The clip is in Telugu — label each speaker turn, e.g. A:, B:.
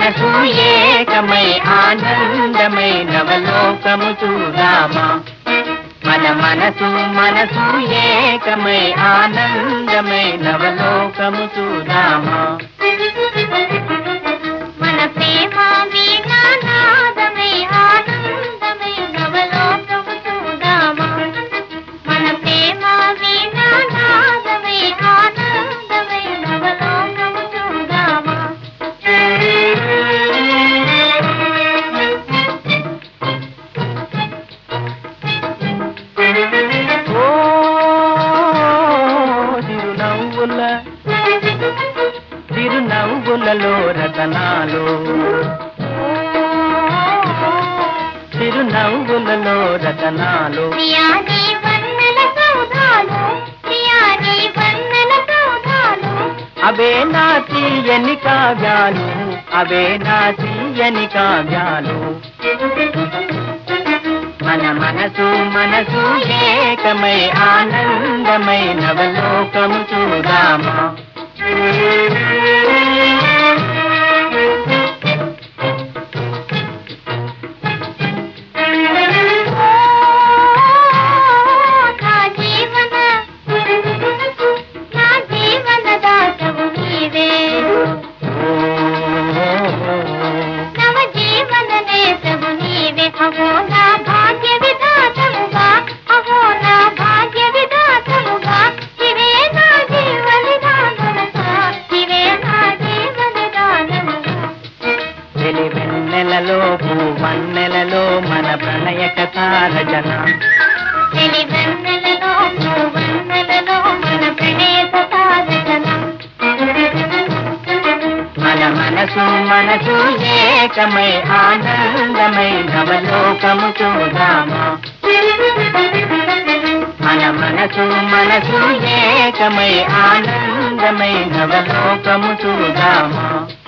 A: మనసు ఏకమై ఆనందమై నవలోకము చూడామా మన మనసు మనసు ఏకమై ఆనందమై నవలోకము చూడామా
B: మన ప్రేమ వీణానాదమై ఆనందమై నవలోకము చూడామా మన ప్రేమ వీణానాదమై ఆనందమై నవలోకము చూడామా
A: ఓ చిరునవ్వుల చిరునవ్వులలో రతనాలు చిరునవ్వులలో రతనాలు
B: ప్రియాని వన్నెల సౌధాలు ప్రియాని వన్నెల సౌధాలు
A: అవే నా తీయని కావ్యాలు అవే నా తీయని కావ్యాలు మన మనసు మనసు ఏకమై ఆనందమై నవలోకము చూడామా
B: నా జీవన నా జీవన దాతవు నీవే నవ జీవన నేతవు నీవే అహో నా భాగ్య విధాతముగా అహో నా భాగ్య విధాతముగా ఇవే నా జీవ విధానముగా ఇవే నా జీవ విధానముగా
A: వెలి వెన్నెలలో పూవన్నెలలో మన ప్రణయ కథారచన
B: వెన్నెలలో వన్నెలలో మన ప్రణయ సాధన
A: మన మనసు మనసు ఏకమై ఆనందమై నవలోకము చూడామా మన మనసు మనసు ఏకమై ఆనందమై నవలోకము చూడామా